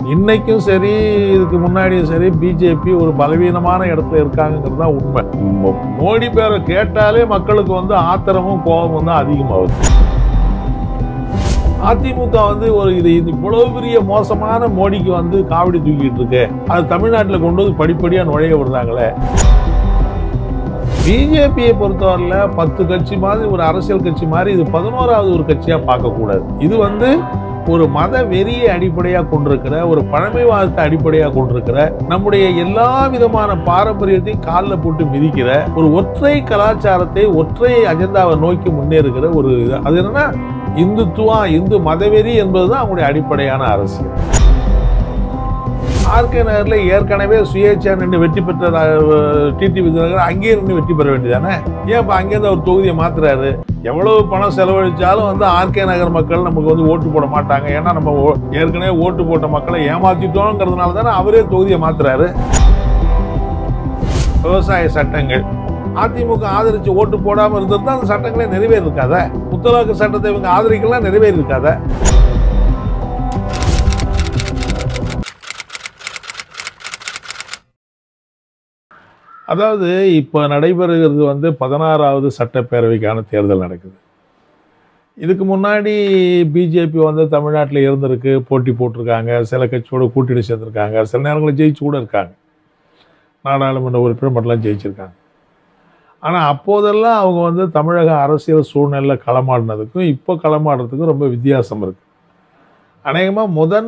இன்னைக்கும் சரி இதுக்கு முன்னாடியும் சரி பிஜேபி ஒரு பலவீனமான இடத்துல இருக்காங்கிறது தான் உண்மை மோ- மோடி பேரை கேட்டாலே மக்களுக்கு வந்து ஆத்திரமும் கோபமும் தான் அதிகமாகுது அதிமுக வந்து ஒரு இது இது இவ்வளவு பெரிய மோசமான மோடிக்கு வந்து காவடி தூக்கிட்டு இருக்கு அது தமிழ்நாட்டில் கொண்டு வந்து படிப்படியாக நுழைய விடுறாங்களே பிஜேபியை பொறுத்தவரையில் பத்து கட்சி மாதிரி ஒரு அரசியல் கட்சி மாதிரி இது பதினோராவது ஒரு கட்சியாக பார்க்கக்கூடாது இது வந்து ஒரு மத வெறியை அடிப்படையாக கொண்டிருக்கிற ஒரு பழமைவாதத்தை அடிப்படையாக கொண்டிருக்கிற நம்முடைய எல்லா விதமான பாரம்பரியத்தையும் காலில் போட்டு மிதிக்கிற ஒரு ஒற்றை கலாச்சாரத்தை ஒற்றை அஜெண்டாவை நோக்கி முன்னேறுகிற ஒரு இது அது என்னன்னா இந்துத்துவா இந்து மதவெறி என்பதுதான் அவங்களுடைய அடிப்படையான அரசியல் ஆர்கே நகர்ல ஏற்கனவே சுயேட்சா நின்று வெற்றி பெற்ற டிடி விதிநகர் அங்கேயே நின்று வெற்றி பெற வேண்டியதானே ஏன் இப்போ அங்கேருந்து அவர் தொகுதியை மாத்துறாரு எவ்வளவு பணம் செலவழிச்சாலும் வந்து ஆர்கே நகர் மக்கள் நமக்கு வந்து ஓட்டு போட மாட்டாங்க ஏன்னா நம்ம ஓ- ஏற்கனவே ஓட்டு போட்ட மக்களை ஏமாத்திட்டோங்கிறதுனால தானே அவரே தொகுதியை மாத்துறாரு விவசாய சட்டங்கள் அதிமுக ஆதரிச்சு ஓட்டு போடாம இருந்திருந்தா அந்த சட்டங்களே நிறைவேறி இருக்காத முத்தலாக்கு சட்டத்தை இவங்க ஆதரிக்கலாம் நிறைவேறி இருக்காத அதாவது இப்போ நடைபெறுகிறது வந்து பதினாறாவது சட்டப்பேரவைக்கான தேர்தல் நடக்குது இதுக்கு முன்னாடி பிஜேபி வந்து தமிழ்நாட்டில் இருந்திருக்கு போட்டி போட்டிருக்காங்க சில கட்சியோட கூட்டணி சேர்ந்துருக்காங்க சில நேரங்களில் ஜெயிச்சு கூட இருக்காங்க நாடாளுமன்ற உறுப்பினர் மட்டும்லாம் ஜெயிச்சிருக்காங்க ஆனால் அப்போதெல்லாம் அவங்க வந்து தமிழக அரசியல் சூழ்நிலையில் களமாடினதுக்கும் இப்போ களமாடுறதுக்கும் ரொம்ப வித்தியாசம் இருக்குது அநேகமாக முதன்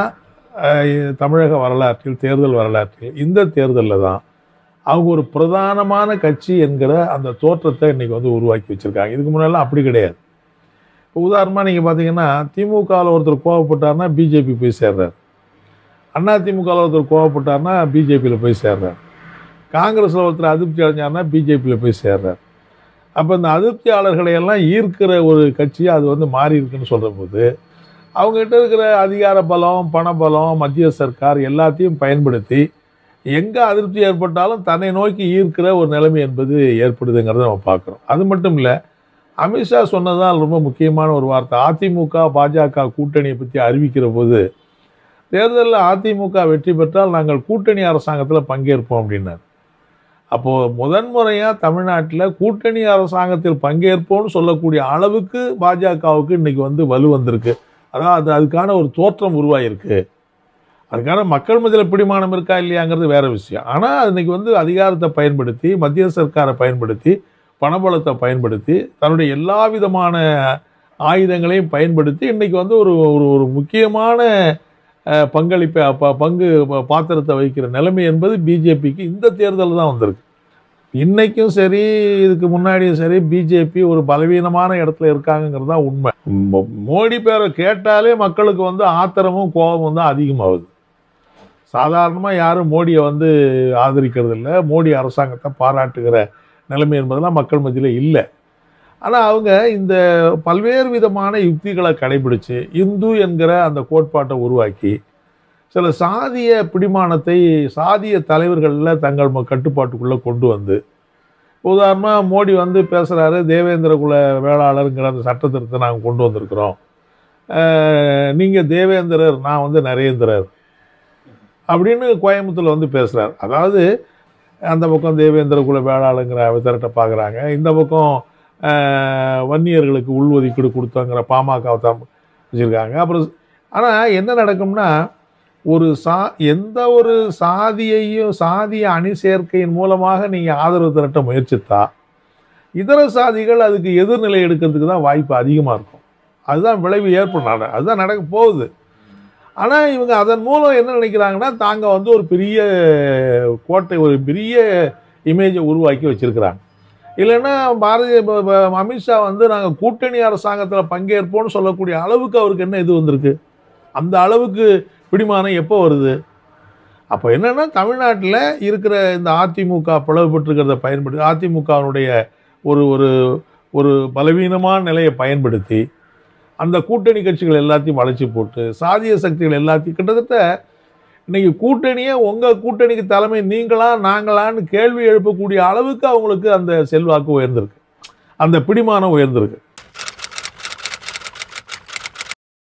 முறையாக தமிழக வரலாற்றில் தேர்தல் வரலாற்றில் இந்த தேர்தலில் தான் அவங்க ஒரு பிரதானமான கட்சி என்கிற அந்த தோற்றத்தை இன்னைக்கு வந்து உருவாக்கி வச்சிருக்காங்க இதுக்கு முன்னாடிலாம் அப்படி கிடையாது இப்போ உதாரணமாக நீங்கள் பார்த்தீங்கன்னா திமுகவில் ஒருத்தர் கோவப்பட்டார்னா பிஜேபி போய் சேர்றார் அண்ணா திமுகவில் ஒருத்தர் கோவப்பட்டார்னா பிஜேபியில் போய் சேர்றார் காங்கிரஸில் ஒருத்தர் அதிருப்தி அடைஞ்சார்னா பிஜேபியில் போய் சேர்றார் அப்போ இந்த அதிருப்தியாளர்களை எல்லாம் ஈர்க்கிற ஒரு கட்சியாக அது வந்து மாறி இருக்குன்னு சொல்கிற போது அவங்ககிட்ட இருக்கிற அதிகார பலம் பணபலம் மத்திய சர்க்கார் எல்லாத்தையும் பயன்படுத்தி எங்கே அதிருப்தி ஏற்பட்டாலும் தன்னை நோக்கி ஈர்க்கிற ஒரு நிலைமை என்பது ஏற்படுதுங்கிறத நம்ம பார்க்குறோம் அது மட்டும் இல்லை அமித்ஷா சொன்னதுதான் ரொம்ப முக்கியமான ஒரு வார்த்தை அதிமுக பாஜக கூட்டணியை பற்றி அறிவிக்கிற போது தேர்தலில் அதிமுக வெற்றி பெற்றால் நாங்கள் கூட்டணி அரசாங்கத்தில் பங்கேற்போம் அப்படின்னார் அப்போது முதன்முறையாக தமிழ்நாட்டில் கூட்டணி அரசாங்கத்தில் பங்கேற்போம்னு சொல்லக்கூடிய அளவுக்கு பாஜகவுக்கு இன்னைக்கு வந்து வலு வந்திருக்கு அதான் அது அதுக்கான ஒரு தோற்றம் உருவாயிருக்கு அதுக்கான மக்கள் மத்தியில் பிடிமானம் இருக்கா இல்லையாங்கிறது வேற விஷயம் ஆனால் இன்னைக்கு வந்து அதிகாரத்தை பயன்படுத்தி மத்திய சர்க்காரை பயன்படுத்தி பணபலத்தை பயன்படுத்தி தன்னுடைய எல்லா விதமான ஆயுதங்களையும் பயன்படுத்தி இன்னைக்கு வந்து ஒரு ஒரு ஒரு முக்கியமான அஹ், பங்களிப்பை ப- பங்கு ப- பாத்திரத்தை வைக்கிற நிலைமை என்பது பிஜேபிக்கு இந்த தேர்தல் தான் வந்திருக்கு இன்னைக்கும் சரி இதுக்கு முன்னாடியும் சரி பிஜேபி ஒரு பலவீனமான இடத்துல இருக்காங்கிறது தான் உண்மை மோ- மோடி பேரை கேட்டாலே மக்களுக்கு வந்து ஆத்திரமும் கோபமும் தான் அதிகமாகுது சாதாரணமாக யாரும் மோடியை வந்து ஆதரிக்கிறது இல்லை மோடி அரசாங்கத்தை பாராட்டுகிற நிலைமை என்பதெல்லாம் மக்கள் மத்தியில் இல்லை ஆனால் அவங்க இந்த பல்வேறு விதமான யுக்திகளை கடைபிடிச்சு இந்து என்கிற அந்த கோட்பாட்டை உருவாக்கி சில சாதிய பிடிமானத்தை சாதிய தலைவர்களில் தங்கள் ம- கட்டுப்பாட்டுக்குள்ளே கொண்டு வந்து உதாரணமாக மோடி வந்து பேசுகிறாரு தேவேந்திர குல வேளாளருங்கிற அந்த சட்ட திருத்தத்தை நாங்கள் கொண்டு வந்திருக்கிறோம் நீங்கள் தேவேந்திரர் நான் வந்து நரேந்திரர் அப்படின்னு கோயம்புத்தூர்ல வந்து பேசுகிறார் அதாவது அந்த பக்கம் தேவேந்திர குல வேளாளுங்கிற அவதாரத்தை பார்க்குறாங்க இந்த பக்கம் அஹ், வன்னியர்களுக்கு உள்ஒதுக்கீடு கொடுத்தங்கிற பாமக தான் வச்சுருக்காங்க அப்புறம் ஆனால் என்ன நடக்கும்னா ஒரு சா எந்த ஒரு சாதியையும் சாதிய அணி சேர்க்கையின் மூலமாக நீங்கள் ஆதரவு திரட்ட முயற்சித்தா இதர சாதிகள் அதுக்கு எதிர்நிலை எடுக்கிறதுக்கு தான் வாய்ப்பு அதிகமாக இருக்கும் அதுதான் விளைவு ஏற்படும் நட- அதுதான் நடக்க போகுது ஆனால் இவங்க அதன் மூலம் என்ன நினைக்கிறாங்கன்னா தாங்க வந்து ஒரு பெரிய கோட்டை ஒரு பெரிய இமேஜை உருவாக்கி வச்சிருக்கிறாங்க இல்லைன்னா பாரதிய ப- ப- அமித்ஷா வந்து நாங்கள் கூட்டணி அரசாங்கத்தில் பங்கேற்போம்னு சொல்லக்கூடிய அளவுக்கு அவருக்கு என்ன இது வந்திருக்கு அந்த அளவுக்கு பிடிமானம் எப்போ வருது அப்போ என்னன்னா தமிழ்நாட்டில் இருக்கிற இந்த அதிமுக பிளவுபட்டிருக்கிறத பயன்படுத்தி அதிமுகவினுடைய ஒரு ஒரு ஒரு பலவீனமான நிலையை பயன்படுத்தி அந்த கூட்டணி கட்சிகள் எல்லாத்தையும் வளைச்சி போட்டு சாதிய சக்திகள் எல்லாத்தையும் கிட்டத்தட்ட இன்னைக்கு கூட்டணியே உங்கள் கூட்டணிக்கு தலைமை நீங்களா நாங்களான்னு கேள்வி எழுப்பக்கூடிய அளவுக்கு அவங்களுக்கு அந்த செல்வாக்கு உயர்ந்திருக்கு அந்த பிடிமானம் உயர்ந்திருக்கு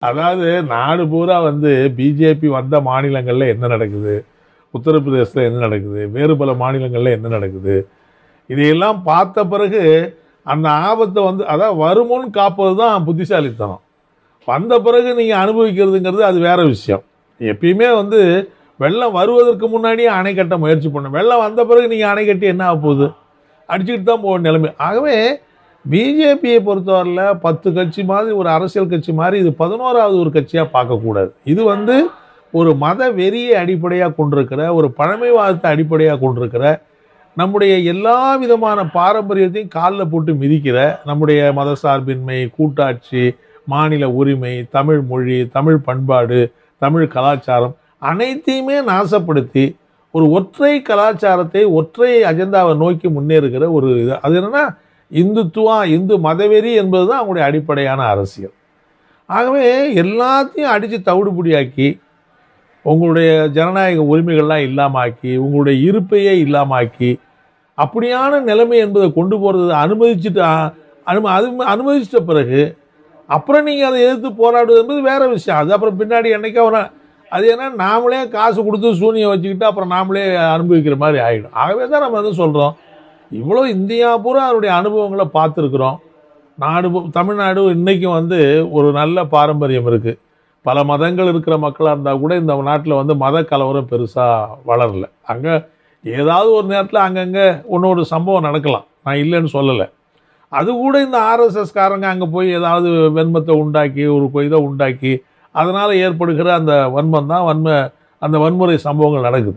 அதாவது நாடு பூரா வந்து பிஜேபி வந்த மாநிலங்களில் என்ன நடக்குது உத்தரப்பிரதேசத்தில் என்ன நடக்குது வேறு பல மாநிலங்களில் என்ன நடக்குது இதையெல்லாம் பார்த்த பிறகு அந்த ஆபத்தை வந்து அதான் வருமுன் காப்பது தான் புத்திசாலித்தனம் வந்த பிறகு நீங்கள் அனுபவிக்கிறதுங்கிறது அது வேற விஷயம் எப்பயுமே வந்து வெள்ளம் வருவதற்கு முன்னாடியே அணை கட்ட முயற்சி பண்ணும் வெள்ளம் வந்த பிறகு நீங்கள் அணை கட்டி என்ன ஆக போகுது அடிச்சுக்கிட்டு தான் போக நிலைமை ஆகவே பிஜேபியை பொறுத்தவரையில் பத்து கட்சி மாதிரி ஒரு அரசியல் கட்சி மாதிரி இது பதினோராவது ஒரு கட்சியாக பார்க்கக்கூடாது இது வந்து ஒரு மத வெறியை அடிப்படையாக கொண்டிருக்கிற ஒரு பழமைவாதத்தை அடிப்படையாக கொண்டிருக்கிற நம்முடைய எல்லா விதமான பாரம்பரியத்தையும் காலில் போட்டு மிதிக்கிற நம்முடைய மதசார்பின்மை கூட்டாட்சி மாநில உரிமை தமிழ் மொழி தமிழ் பண்பாடு தமிழ் கலாச்சாரம் அனைத்தையுமே நாசப்படுத்தி ஒரு ஒற்றை கலாச்சாரத்தை ஒற்றை அஜெண்டாவை நோக்கி முன்னேறுகிற ஒரு இது அது என்னன்னா இந்துத்துவா இந்து மதவெறி என்பது தான் அவங்களுடைய அடிப்படையான அரசியல் ஆகவே எல்லாத்தையும் அடித்து தவிடுபடியாக்கி உங்களுடைய ஜனநாயக உரிமைகள்லாம் இல்லாமாக்கி உங்களுடைய இருப்பையே இல்லாமாக்கி அப்படியான நிலைமை என்பதை கொண்டு போகிறது அனுமதிச்சுட்டு அனும அது அனுமதிச்சிட்ட பிறகு அப்புறம் நீங்கள் அதை எதிர்த்து போராடுவது என்பது வேற விஷயம் அது அப்புறம் பின்னாடி என்னைக்கா ஒரு அது ஏன்னா நாமளே காசு கொடுத்து சூனியம் வச்சுக்கிட்டு அப்புறம் நாமளே அனுபவிக்கிற மாதிரி ஆகிடும் ஆகவே தான் நம்ம வந்து சொல்கிறோம் இவ்வளோ இந்தியா பூரா அதனுடைய அனுபவங்களை பார்த்துருக்குறோம் நாடு பூ- தமிழ்நாடு இன்றைக்கும் வந்து ஒரு நல்ல பாரம்பரியம் இருக்குது பல மதங்கள் இருக்கிற மக்களாக இருந்தால் கூட இந்த நாட்டில் வந்து மத கலவரம் பெருசாக வளரல அங்கே ஏதாவது ஒரு நேரத்தில் அங்கங்கே ஒன்று ஒரு சம்பவம் நடக்கலாம் நான் இல்லைன்னு சொல்லலை அது கூட இந்த ஆர்எஸ்எஸ் காரங்க அங்கே போய் ஏதாவது வெண்மத்தை உண்டாக்கி ஒரு கொ- இதை உண்டாக்கி அதனால் ஏற்படுகிற அந்த வன்மம் தான் வன்ம அந்த வன்முறை சம்பவங்கள் நடக்குது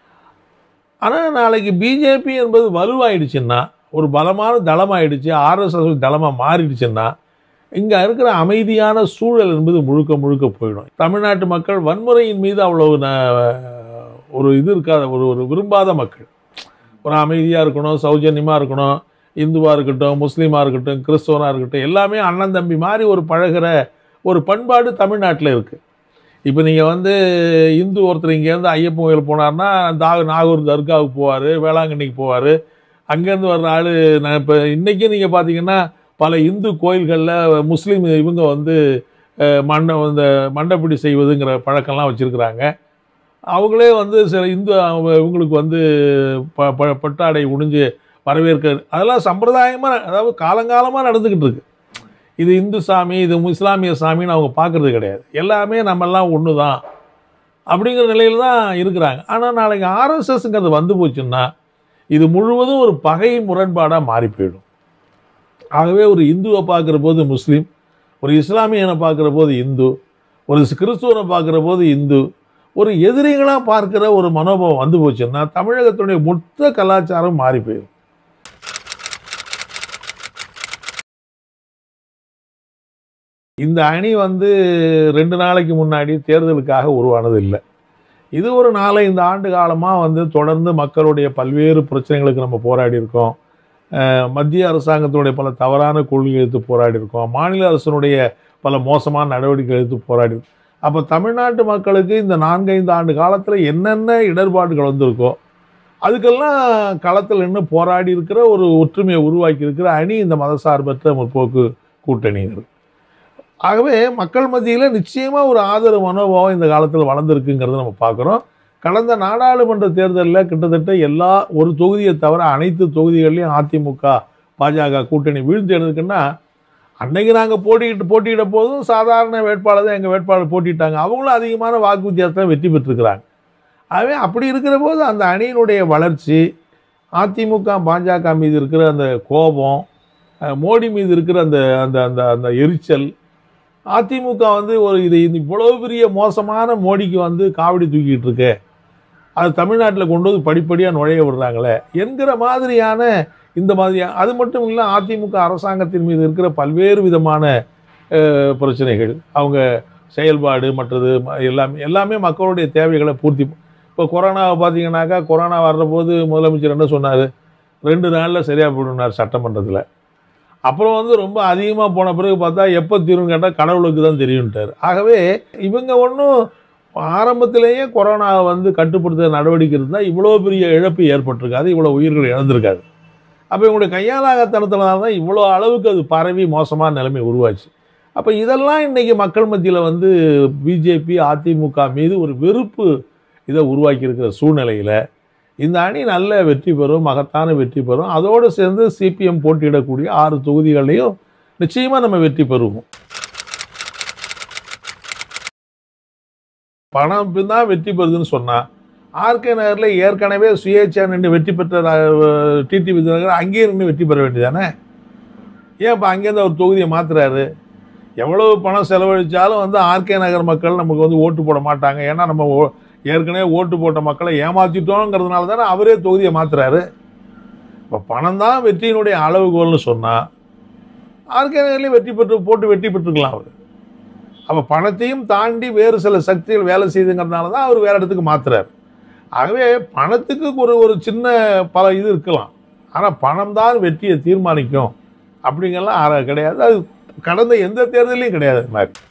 ஆனால் நாளைக்கு பிஜேபி என்பது வலுவாயிடுச்சுன்னா ஒரு பலமான தளமாயிடுச்சு ஆர்எஸ்எஸ் தளமாக மாறிடுச்சுன்னா இங்கே இருக்கிற அமைதியான சூழல் என்பது முழுக்க முழுக்க போயிடும் தமிழ்நாட்டு மக்கள் வன்முறையின் மீது அவ்வளவு ந- ஒரு இது இருக்காத ஒரு ஒரு விரும்பாத மக்கள் ஒரு அமைதியாக இருக்கணும் சௌஜன்யமாக இருக்கணும் இந்துவாக இருக்கட்டும் முஸ்லீமாக இருக்கட்டும் கிறிஸ்தவனாக இருக்கட்டும் எல்லாமே அண்ணன் தம்பி மாதிரி ஒரு பழகுற ஒரு பண்பாடு தமிழ்நாட்டில் இருக்குது இப்போ நீங்கள் வந்து இந்து ஒருத்தர் இங்கேருந்து ஐயப்பன் கோயில் போனார்னா தா நாகூர் தர்காவுக்கு போவார் வேளாங்கண்ணிக்கு போவார் அங்கேருந்து வர்ற ஆள் நான் இப்போ இன்றைக்கும் நீங்கள் பார்த்தீங்கன்னா பல இந்து கோயில்களில் முஸ்லீம் இவங்க வந்து அஹ், மண்ட இந்த மண்டப்பிடி செய்வதுங்கிற பழக்கம்லாம் வச்சுருக்குறாங்க அவங்களே வந்து சில இந்து அவங்க- இவங்களுக்கு வந்து ப ப பட்டாடை உணிஞ்சு வரவேற்க அதெல்லாம் சம்பிரதாயமாக அதாவது காலங்காலமாக நடந்துக்கிட்டு இருக்கு இது இந்து சாமி இது இஸ்லாமிய சாமின்னு அவங்க பார்க்கறது கிடையாது எல்லாமே நம்மெல்லாம் ஒன்று தான் அப்படிங்கிற நிலையில் தான் இருக்கிறாங்க ஆனால் நாளைக்கு ஆர்எஸ்எஸ்ங்கிறது வந்து போச்சுன்னா இது முழுவதும் ஒரு பகை முரண்பாடாக மாறி போயிடும் ஆகவே ஒரு இந்துவை பார்க்குற போது முஸ்லீம் ஒரு இஸ்லாமியனை பார்க்குற போது இந்து ஒரு கிறிஸ்துவனை பார்க்குற போது இந்து ஒரு எதிரிகளாக பார்க்குற ஒரு மனோபாவம் வந்து போச்சுன்னா தமிழகத்துடைய மொத்த கலாச்சாரம் மாறி போயிடும் இந்த அணி வந்து ரெண்டு நாளைக்கு முன்னாடி தேர்தலுக்காக உருவானது இல்லை இது ஒரு நாலஞ்சு ஆண்டு காலமாக வந்து தொடர்ந்து மக்களுடைய பல்வேறு பிரச்சனைகளுக்கு நம்ம போராடி இருக்கோம் அஹ் மத்திய அரசாங்கத்தினுடைய பல தவறான கொள்கை எடுத்து போராடி இருக்கோம் மாநில அரசினுடைய பல மோசமான நடவடிக்கை எடுத்து போராடி இருக்கோம். அப்போ தமிழ்நாட்டு மக்களுக்கு இந்த நான்கைந்து ஆண்டு காலத்தில் என்னென்ன இடர்பாடுகள் வந்திருக்கோ அதுக்கெல்லாம் களத்தில் நின்று போராடி இருக்கிற ஒரு ஒற்றுமையை உருவாக்கி இருக்கிற அணி இந்த மதசார்பற்ற முற்போக்கு கூட்டணியினர் ஆகவே மக்கள் மத்தியில் நிச்சயமாக ஒரு ஆதரவு மனோபாவம் இந்த காலத்தில் வளர்ந்துருக்குங்கிறத நம்ம பார்க்குறோம் கடந்த நாடாளுமன்ற தேர்தலில் கிட்டத்தட்ட எல்லா ஒரு தொகுதியை தவிர அனைத்து தொகுதிகள்லையும் அதிமுக பாஜக கூட்டணி வீழ்ந்து எடுக்குன்னா அன்னைக்கு நாங்கள் போட்டிக்கிட்டு போட்டியிட போதும் சாதாரண வேட்பாளர் தான் எங்கள் வேட்பாளர் போட்டிட்டாங்க அவங்களும் அதிகமான வாக்கு வித்தியாசத்தில் வெற்றி பெற்றிருக்கிறாங்க ஆகவே அப்படி இருக்கிற போது அந்த அணியினுடைய வளர்ச்சி அதிமுக பாஜக மீது இருக்கிற அந்த கோபம் அஹ், மோடி மீது இருக்கிற அந்த அந்த அந்த அந்த எரிச்சல் அதிமுக வந்து ஒரு இது இது இவ்வளவு பெரிய மோசமான மோடிக்கு வந்து காவடி தூக்கிட்டு இருக்கு அது தமிழ்நாட்டில் கொண்டு வந்து படிப்படியாக நுழைய விடுறாங்களே என்கிற மாதிரியான இந்த மாதிரியான அது மட்டும் இல்லை அதிமுக அரசாங்கத்தின் மீது இருக்கிற பல்வேறு விதமான அஹ், பிரச்சனைகள் அவங்க செயல்பாடு மற்றது ம- எல்லாமே எல்லாமே மக்களுடைய தேவைகளை பூர்த்தி இப்போ கொரோனாவை பார்த்தீங்கன்னாக்கா கொரோனா வர்றபோது முதலமைச்சர் என்ன சொன்னார் ரெண்டு நாளில் சரியாக போயிடுனார் சட்டமன்றத்தில் அப்புறம் வந்து ரொம்ப அதிகமாக போன பிறகு பார்த்தா எப்போ தீரும்னு கேட்டால் கடவுளுக்கு தான் தெரியும்ட்டார் ஆகவே இவங்க ஒன்றும் ஆரம்பத்திலேயே கொரோனாவை வந்து கட்டுப்படுத்த நடவடிக்கை இருந்தால் இவ்வளோ பெரிய இழப்பு ஏற்பட்டிருக்காது இவ்வளோ உயிர்கள் இழந்திருக்காது அப்போ இவங்களுடைய கையாளாகத்தனத்தினால தான் இவ்வளோ அளவுக்கு அது பரவி மோசமான நிலைமை உருவாச்சு அப்போ இதெல்லாம் இன்னைக்கு மக்கள் மத்தியில் வந்து பிஜேபி அதிமுக மீது ஒரு வெறுப்பு இதை உருவாக்கி இருக்கிற சூழ்நிலையில் இந்த அணி நல்ல வெற்றி பெறும் மகத்தான வெற்றி பெறும் அதோடு சேர்ந்து சிபிஎம் போட்டியிடக்கூடிய ஆறு தொகுதிகளையும் நிச்சயமாக நம்ம வெற்றி பெறுவோம் பணம் தான் வெற்றி பெறுதுன்னு சொன்னால் ஆர்கே நகரில் ஏற்கனவே சுயேட்சா நின்று வெற்றி பெற்ற டிடி விஜயநகர் அங்கேயே நின்று வெற்றி பெற வேண்டியதானே ஏன் இப்போ அங்கேருந்து அவர் தொகுதியை மாத்துறாரு எவ்வளவு பணம் செலவழித்தாலும் வந்து ஆர்கே நகர் மக்கள் நமக்கு வந்து ஓட்டு போட மாட்டாங்க ஏன்னா நம்ம ஓ- ஏற்கனவே ஓட்டு போட்ட மக்களை ஏமாற்றிட்டோங்கிறதுனால தானே அவரே தொகுதியை மாத்துறாரு இப்போ பணம் தான் வெற்றியினுடைய அளவுகோல்னு சொன்னால் ஆர்கே நகர்லேயும் வெற்றி பெற்று போட்டு வெற்றி பெற்றுக்கலாம் அவர் அப்போ பணத்தையும் தாண்டி வேறு சில சக்திகள் வேலை செய்துங்கிறதுனால தான் அவர் வேற இடத்துக்கு மாத்துறாரு ஆகவே பணத்துக்கு ஒரு ஒரு சின்ன பல இது இருக்கலாம் ஆனால் பணம் தான் வெற்றியை தீர்மானிக்கும் அப்படிங்கெல்லாம் அற- கிடையாது அது கடந்த எந்த தேர்தலையும் கிடையாது அது மாதிரி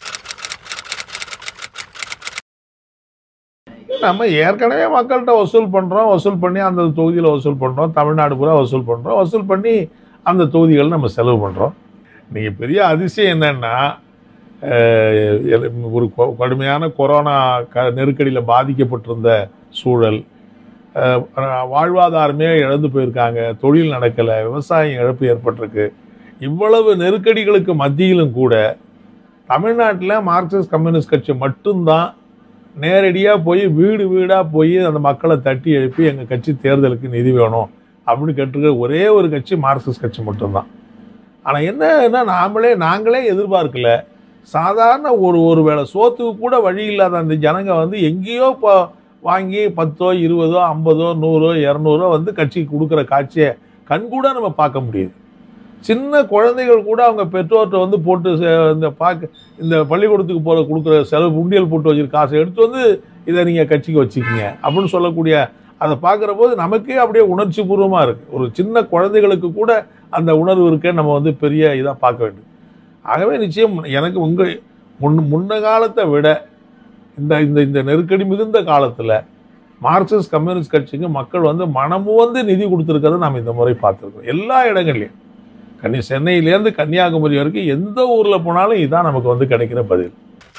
நம்ம ஏற்கனவே மக்கள்கிட்ட வசூல் பண்ணுறோம் வசூல் பண்ணி அந்த தொகுதியில் வசூல் பண்ணுறோம் தமிழ்நாடு பூரா வசூல் பண்ணுறோம் வசூல் பண்ணி அந்த தொகுதிகள் நம்ம செலவு பண்ணுறோம் நீங்கள் பெரிய அதிசயம் என்னன்னா அஹ், எல்- ஒரு கொ- கடுமையான கொரோனா க நெருக்கடியில் பாதிக்கப்பட்டிருந்த சூழல் அஹ், வாழ்வாதாரமே இழந்து போயிருக்காங்க தொழில் நடக்கலை விவசாயம் இழப்பு ஏற்பட்டிருக்கு இவ்வளவு நெருக்கடிகளுக்கு மத்தியிலும் கூட தமிழ்நாட்டில் மார்க்சிஸ்ட் கம்யூனிஸ்ட் கட்சி மட்டும்தான் நேரடியாக போய் வீடு வீடாக போய் அந்த மக்களை தட்டி எழுப்பி எங்கள் கட்சி தேர்தலுக்கு நிதி வேணும் அப்படின்னு கேட்டிருக்கிற ஒரே ஒரு கட்சி மார்க்சிஸ்ட் கட்சி மட்டும்தான் ஆனால் என்னன்னா நாமளே நாங்களே எதிர்பார்க்கல சாதாரண ஒரு ஒரு வேளை சோத்துக்கு கூட வழி இல்லாத அந்த ஜனங்க வந்து எங்கேயோ இப்போ வாங்கி பத்தோ இருபதோ ஐம்பதோ நூறோ இரநூறோ வந்து கட்சிக்கு கொடுக்குற காட்சியை கண்கூட நம்ம பார்க்க முடியுது சின்ன குழந்தைகள் கூட அவங்க பெற்றோர்கிட்ட வந்து போட்டு செ- இந்த பார்க்க இந்த பள்ளிக்கூடத்துக்கு போகிற கொடுக்குற செலவு உண்டியல் போட்டு வச்சிருக்க காசை எடுத்து வந்து இதை நீங்கள் கட்சிக்கு வச்சுக்கிங்க அப்படின்னு சொல்லக்கூடிய அதை பார்க்குற போது நமக்கே அப்படியே உணர்ச்சி பூர்வமாக இருக்குது ஒரு சின்ன குழந்தைகளுக்கு கூட அந்த உணர்வு இருக்கே நம்ம வந்து பெரிய இதாக பார்க்க வேண்டும் ஆகவே நிச்சயம் எனக்கு உங்கள் முன் முன்ன காலத்தை விட இந்த இந்த இந்த நெருக்கடி மிகுந்த காலத்தில் மார்க்சிஸ்ட் கம்யூனிஸ்ட் கட்சிக்கு மக்கள் வந்து மனமு வந்து நிதி கொடுத்துருக்கிறத நாம் இந்த முறை பார்த்துருக்கோம் எல்லா இடங்கள்லையும் கன்னி சென்னையிலேருந்து கன்னியாகுமரி வரைக்கும் எந்த ஊரில் போனாலும் இதுதான் நமக்கு வந்து கிடைக்கிற பதில்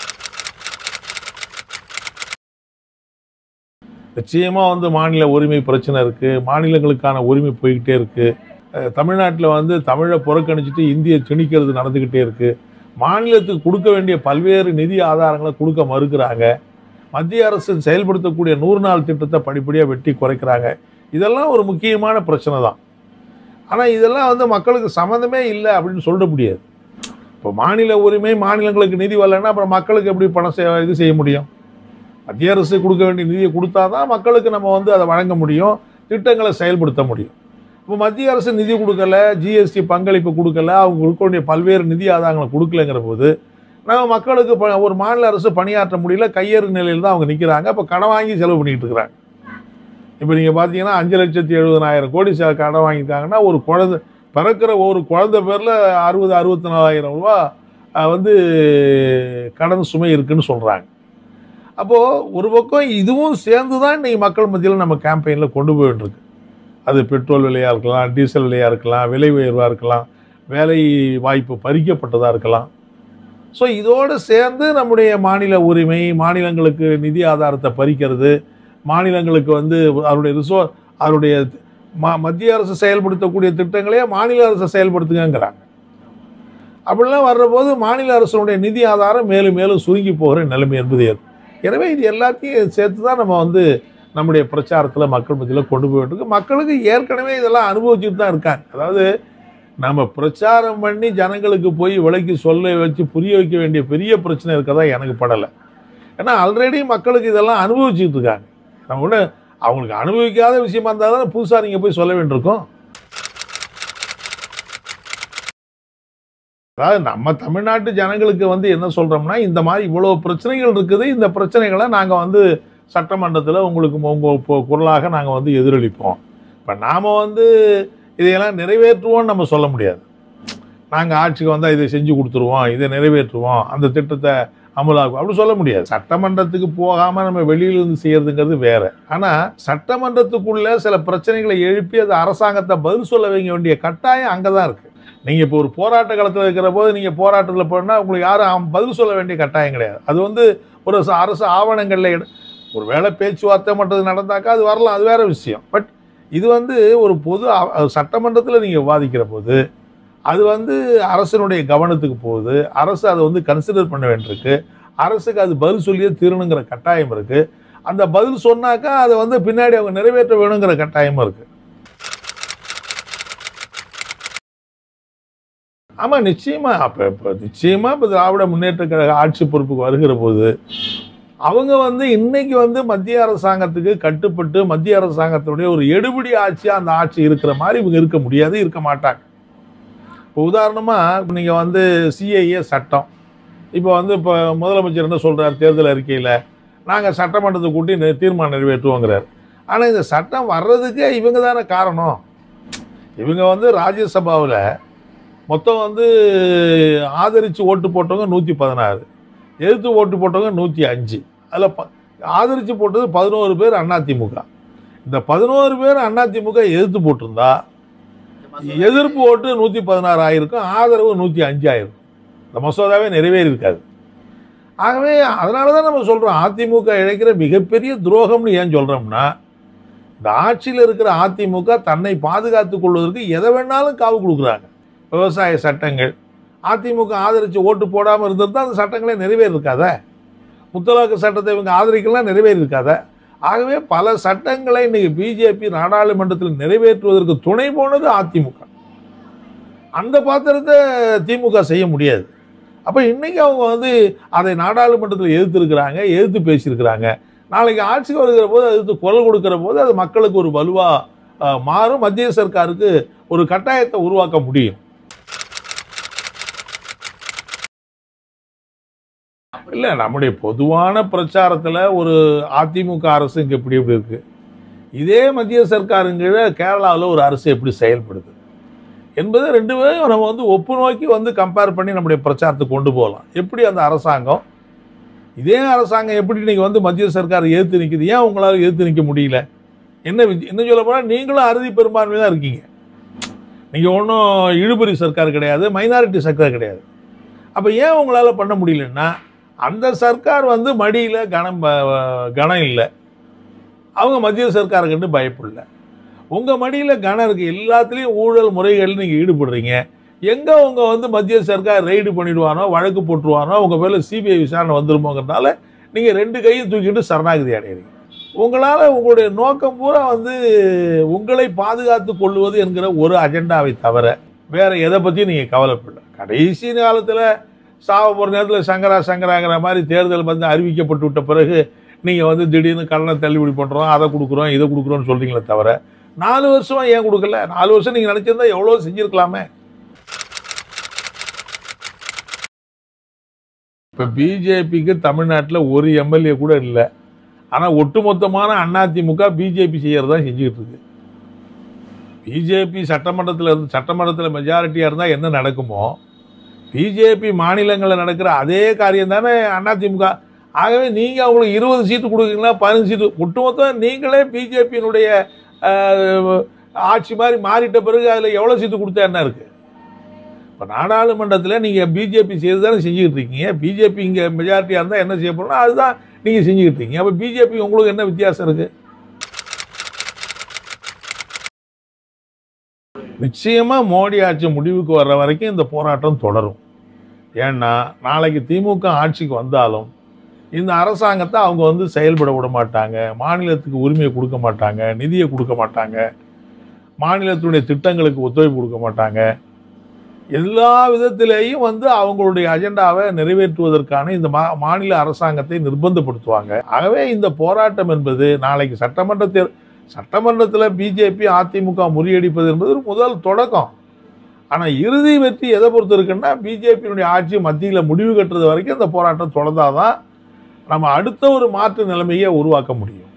நிச்சயமா வந்து மாநில உரிமை பிரச்சனை இருக்கு மாநிலங்களுக்கான உரிமை போய்கிட்டே இருக்கு அஹ் தமிழ்நாட்டில் வந்து தமிழை புறக்கணிச்சிட்டு இந்தியை திணிக்கிறது நடந்துக்கிட்டே இருக்கு மாநிலத்துக்கு கொடுக்க வேண்டிய பல்வேறு நிதி ஆதாரங்களை கொடுக்க மறுக்கிறாங்க மத்திய அரசு செயல்படுத்தக்கூடிய நூறு நாள் திட்டத்தை படிப்படியாக வெட்டி குறைக்கிறாங்க இதெல்லாம் ஒரு முக்கியமான பிரச்சனை தான் ஆனால் இதெல்லாம் வந்து மக்களுக்கு சம்மந்தமே இல்லை அப்படின்னு சொல்ல முடியாது இப்போ மாநில உரிமை மாநிலங்களுக்கு நிதி வரலைன்னா அப்புறம் மக்களுக்கு எப்படி பணம் செய்- இது செய்ய முடியும் மத்திய அரசு கொடுக்க வேண்டிய நிதியை கொடுத்தா தான் மக்களுக்கு நம்ம வந்து அதை வழங்க முடியும் திட்டங்களை செயல்படுத்த முடியும் இப்போ மத்திய அரசு நிதி கொடுக்கல ஜிஎஸ்டி பங்களிப்பு கொடுக்கல அவங்க கொடுக்க வேண்டிய பல்வேறு நிதி ஆதாரங்களை கொடுக்கலங்கிற போது நம்ம மக்களுக்கு ப- ஒரு மாநில அரசு பணியாற்ற முடியல கையேறு நிலையில் தான் அவங்க நிற்கிறாங்க அப்போ கடன் வாங்கி செலவு பண்ணிக்கிட்டு இருக்கிறாங்க இப்போ நீங்கள் பார்த்தீங்கன்னா அஞ்சு லட்சத்தி எழுபதாயிரம் கோடி ச- கடன் வாங்கிட்டாங்கன்னா ஒரு குழந்தை பிறக்கிற ஒரு குழந்தை பேரில் அறுபது அறுபத்தி நாலாயிரம் ரூபா அஹ், வந்து கடன் சுமை இருக்குன்னு சொல்கிறாங்க அப்போது ஒரு பக்கம் இதுவும் சேர்ந்து தான் இன்னைக்கு மக்கள் மத்தியில் நம்ம கேம்பெயினில் கொண்டு போயிட்டுருக்கு அது பெட்ரோல் விலையாக இருக்கலாம் டீசல் விலையாக இருக்கலாம் விலை உயர்வாக இருக்கலாம் வேலை வாய்ப்பு பறிக்கப்பட்டதாக இருக்கலாம் ஸோ இதோடு சேர்ந்து நம்முடைய மாநில உரிமை மாநிலங்களுக்கு நிதி ஆதாரத்தை பறிக்கிறது மாநிலங்களுக்கு வந்து அவருடைய ரிசோ அவருடைய ம மத்திய அரசு செயல்படுத்தக்கூடிய திட்டங்களையே மாநில அரசு செயல்படுத்துங்கங்கிறாங்க அப்படிலாம் வர்றபோது மாநில அரசுடைய நிதி ஆதாரம் மேலும் மேலும் சுருங்கி போகிற நிலைமை என்பது ஏற்படும் எனவே இது எல்லாத்தையும் சேர்த்து தான் நம்ம வந்து நம்முடைய பிரச்சாரத்தில் மக்கள் மத்தியில் கொண்டு போயிட்டு இருக்கு மக்களுக்கு ஏற்கனவே இதெல்லாம் அனுபவிச்சுட்டு தான் இருக்காங்க அதாவது நம்ம பிரச்சாரம் பண்ணி ஜனங்களுக்கு போய் விலைக்கு சொல்ல வச்சு புரிய வைக்க வேண்டிய பெரிய பிரச்சனை இருக்கதா எனக்கு படலை ஏன்னா ஆல்ரெடி மக்களுக்கு இதெல்லாம் அனுபவிச்சுட்டு இருக்காங்க நம்ம ஒன்று அவங்களுக்கு அனுபவிக்காத விஷயமா இருந்தால் தான் புதுசாக நீங்கள் போய் சொல்ல வேண்டியிருக்கும் அதாவது நம்ம தமிழ்நாட்டு ஜனங்களுக்கு வந்து என்ன சொல்கிறோம்னா இந்த மாதிரி இவ்வளோ பிரச்சனைகள் இருக்குது இந்த பிரச்சனைகளை நாங்கள் வந்து சட்டமன்றத்தில் உங்களுக்கு உங்கள் பொ- குரலாக நாங்கள் வந்து எதிரொலிப்போம் இப்போ நாம் வந்து இதையெல்லாம் நிறைவேற்றுவோம்னு நம்ம சொல்ல முடியாது நாங்கள் ஆட்சிக்கு வந்தால் இதை செஞ்சு கொடுத்துருவோம் இதை நிறைவேற்றுவோம் அந்த திட்டத்தை அமலாக்கும் அப்படி சொல்ல முடியாது சட்டமன்றத்துக்கு போகாமல் நம்ம வெளியிலிருந்து செய்யறதுங்கிறது வேற ஆனால் சட்டமன்றத்துக்குள்ள சில பிரச்சனைகளை எழுப்பி அது அரசாங்கத்தை பதில் சொல்ல வைக்க வேண்டிய கட்டாயம் அங்கே தான் இருக்கு நீங்கள் இப்போ ஒரு போராட்ட காலத்தில் இருக்கிற போது நீங்கள் போராட்டத்தில் போனால் உங்களுக்கு யாரும் பதில் சொல்ல வேண்டிய கட்டாயம் கிடையாது அது வந்து ஒரு ச- அரசு ஆவணங்களில் எடு- ஒரு வேளை பேச்சுவார்த்தை மட்டும் நடந்தாக்கா அது வரலாம் அது வேற விஷயம் பட் இது வந்து ஒரு பொது சட்டமன்றத்தில் நீங்கள் விவாதிக்கிற போது அது வந்து அரசனுடைய கவனத்துக்கு போகுது அரசு அதை வந்து கன்சிடர் பண்ண வேண்டியிருக்கு அரசுக்கு அது பதில் சொல்லியே தீரணுங்கிற கட்டாயம் இருக்கு அந்த பதில் சொன்னாக்கா அதை வந்து பின்னாடி அவங்க நிறைவேற்ற வேணுங்கிற கட்டாயமும் இருக்கு ஆமா நிச்சயமா அப்ப இப்ப நிச்சயமா இப்ப திராவிட முன்னேற்ற கழக ஆட்சி பொறுப்புக்கு வருகிற போது அவங்க வந்து இன்னைக்கு வந்து மத்திய அரசாங்கத்துக்கு கட்டுப்பட்டு மத்திய அரசாங்கத்துடைய ஒரு எடுபிடி ஆட்சியா அந்த ஆட்சி இருக்கிற மாதிரி இவங்க இருக்க முடியாது இருக்க மாட்டாங்க இப்போ உதாரணமா இப்ப நீங்க வந்து சிஐஏ சட்டம் இப்போ வந்து இப்போ முதலமைச்சர் என்ன சொல்றார் தேர்தல் அறிக்கையில நாங்க சட்டமன்றத்தை கூட்டி நி- தீர்மானம் நிறைவேற்றுவோங்கிறார் ஆனா இந்த சட்டம் வர்றதுக்கே இவங்க தானே காரணம் இவங்க வந்து ராஜ்யசபாவில் மொத்தம் வந்து ஆதரித்து ஓட்டு போட்டவங்க நூற்றி பதினாறு எதிர்த்து ஓட்டு போட்டவங்க நூற்றி அஞ்சு அதில் ப ஆதரித்து போட்டது பதினோரு பேர் அதிமுக இந்த பதினோரு பேர் அதிமுக எதிர்த்து போட்டிருந்தா எதிர்ப்பு ஓட்டு நூற்றி பதினாறு ஆயிருக்கும் ஆதரவு நூற்றி அஞ்சு ஆயிருக்கும் இந்த மசோதாவே நிறைவேறி இருக்காது ஆகவே அதனால தான் நம்ம சொல்கிறோம் அதிமுக இழைக்கிற மிகப்பெரிய துரோகம்னு ஏன் சொல்கிறோம்னா இந்த ஆட்சியில் இருக்கிற அதிமுக தன்னை பாதுகாத்துக் கொள்வதற்கு எதை வேணாலும் காவு கொடுக்குறாங்க விவசாய சட்டங்கள் அதிமுக ஆதரித்து ஓட்டு போடாமல் இருந்திருந்தா அந்த சட்டங்களே நிறைவேறிருக்காத முத்தலாக்கு சட்டத்தை இவங்க ஆதரிக்கலாம் நிறைவேறிருக்காத ஆகவே பல சட்டங்களை இன்னைக்கு பிஜேபி நாடாளுமன்றத்தில் நிறைவேற்றுவதற்கு துணை போனது அதிமுக அந்த பாத்திரத்தை திமுக செய்ய முடியாது அப்போ இன்னைக்கு அவங்க வந்து அதை நாடாளுமன்றத்தில் எதிர்த்திருக்கிறாங்க எதிர்த்து பேசியிருக்கிறாங்க நாளைக்கு ஆட்சிக்கு வருகிற போது எதிர்த்து குரல் கொடுக்கிற போது அது மக்களுக்கு ஒரு வலுவா அஹ், மாறும் மத்திய சர்க்காருக்கு ஒரு கட்டாயத்தை உருவாக்க முடியும் இல்ல நம்முடைய பொதுவான பிரச்சாரத்துல ஒரு அதிமுக அரசு இங்க எப்படி எப்படி இருக்கு இதே மத்திய சர்க்காருங்கிற கேரளாவில் ஒரு அரசு எப்படி செயல்படுது என்பது ரெண்டு பேரும் நம்ம வந்து ஒப்பு நோக்கி வந்து கம்பேர் பண்ணி நம்முடைய பிரச்சாரத்தை கொண்டு போகலாம் எப்படி அந்த அரசாங்கம் இதே அரசாங்கம் எப்படி இன்னைக்கு வந்து மத்திய சர்க்கார் எதிர்த்து நிற்குது ஏன் உங்களால் எதிர்த்து நிற்க முடியல என்ன வித்- இன்னும் சொல்ல போனால் நீங்களும் அறுதி பெரும்பான்மை தான் இருக்கீங்க நீங்கள் ஒன்றும் இழுபறி சர்க்கார் கிடையாது மைனாரிட்டி சர்க்கார் கிடையாது அப்போ ஏன் உங்களால் பண்ண முடியலன்னா அந்த சர்க்கார் வந்து மடியில் கனம் ப- கனம் இல்லை அவங்க மத்திய சர்க்காருக்குன்னு பயப்படல உங்கள் மடியில் கனம் இருக்குது எல்லாத்துலேயும் ஊழல் முறைகள் நீங்கள் ஈடுபடுறீங்க எங்கே உங்க வந்து மத்திய சர்க்கார் ரெய்டு பண்ணிடுவானோ வழக்கு போட்டுருவானோ உங்க பேரில் சிபிஐ விசாரணை வந்துருமோங்கிறதுனால நீங்கள் ரெண்டு கையும் தூக்கிட்டு சரணாகதி அடைகிறீங்க உங்களால் உங்களுடைய நோக்கம் பூரா வந்து உங்களை பாதுகாத்து கொள்வது என்கிற ஒரு அஜெண்டாவை தவிர வேற எதை பற்றியும் நீங்கள் கவலைப்படல கடைசி காலத்தில் சாவ போகிற நேரத்தில் சங்கரா சங்கராங்கிற மாதிரி தேர்தல் வந்து அறிவிக்கப்பட்டு விட்ட பிறகு நீங்கள் வந்து திடீர்னு கடனை தள்ளுபடி பண்ணுறோம் அதை கொடுக்குறோம் இதை கொடுக்குறோம்னு சொல்கிறீங்களே தவிர நாலு வருஷமா ஏன் கொடுக்கல நாலு வருஷம் நீங்கள் நினச்சிருந்தா எவ்வளோ செஞ்சுருக்கலாமே இப்போ பிஜேபிக்கு தமிழ்நாட்டில் ஒரு எம்எல்ஏ கூட இல்லை ஆனால் ஒட்டுமொத்தமான அதிமுக பிஜேபி செய்யறது தான் செஞ்சுக்கிட்டு இருக்கு பிஜேபி சட்டமன்றத்தில் இருந்து சட்டமன்றத்தில் மெஜாரிட்டியாக இருந்தால் என்ன நடக்குமோ பிஜேபி மாநிலங்களில் நடக்கிற அதே காரியம் தானே அதிமுக ஆகவே நீங்கள் அவங்களுக்கு இருபது சீட்டு கொடுக்குறீங்களா பதினஞ்சு சீட்டு ஒட்டுமொத்தம் நீங்களே பிஜேபியினுடைய ஆட்சி மாதிரி மாறிட்ட பிறகு அதில் எவ்வளோ சீட்டு கொடுத்தா என்ன இருக்குது இப்போ நாடாளுமன்றத்தில் நீங்கள் பிஜேபி செய்து தானே செஞ்சுக்கிட்டு இருக்கீங்க பிஜேபி இங்கே மெஜாரிட்டியாக இருந்தால் என்ன செய்ய போகிறோம் அதுதான் நீங்கள் செஞ்சுக்கிட்டு இருக்கீங்க அப்போ பிஜேபி உங்களுக்கு என்ன வித்தியாசம் இருக்குது நிச்சயமாக மோடி ஆட்சி முடிவுக்கு வர்ற வரைக்கும் இந்த போராட்டம் தொடரும் ஏன்னா நாளைக்கு திமுக ஆட்சிக்கு வந்தாலும் இந்த அரசாங்கத்தை அவங்க வந்து செயல்பட விட மாட்டாங்க மாநிலத்துக்கு உரிமையை கொடுக்க மாட்டாங்க நிதியை கொடுக்க மாட்டாங்க மாநிலத்தினுடைய திட்டங்களுக்கு ஒத்துழைப்பு கொடுக்க மாட்டாங்க எல்லா விதத்திலேயும் வந்து அவங்களுடைய அஜெண்டாவை நிறைவேற்றுவதற்கான இந்த மா மாநில அரசாங்கத்தை நிர்பந்தப்படுத்துவாங்க ஆகவே இந்த போராட்டம் என்பது நாளைக்கு சட்டமன்ற தேர் சட்டமன்றத்தில் பிஜேபி அதிமுக முறியடிப்பது என்பது ஒரு முதல் தொடக்கம் ஆனால் இறுதி வெற்றி எதை பொறுத்து இருக்குன்னா பிஜேபியினுடைய ஆட்சி மத்தியில் முடிவு கட்டுறது வரைக்கும் இந்த போராட்டம் தொடர்ந்தாதான் நம்ம அடுத்த ஒரு மாற்று நிலைமையை உருவாக்க முடியும்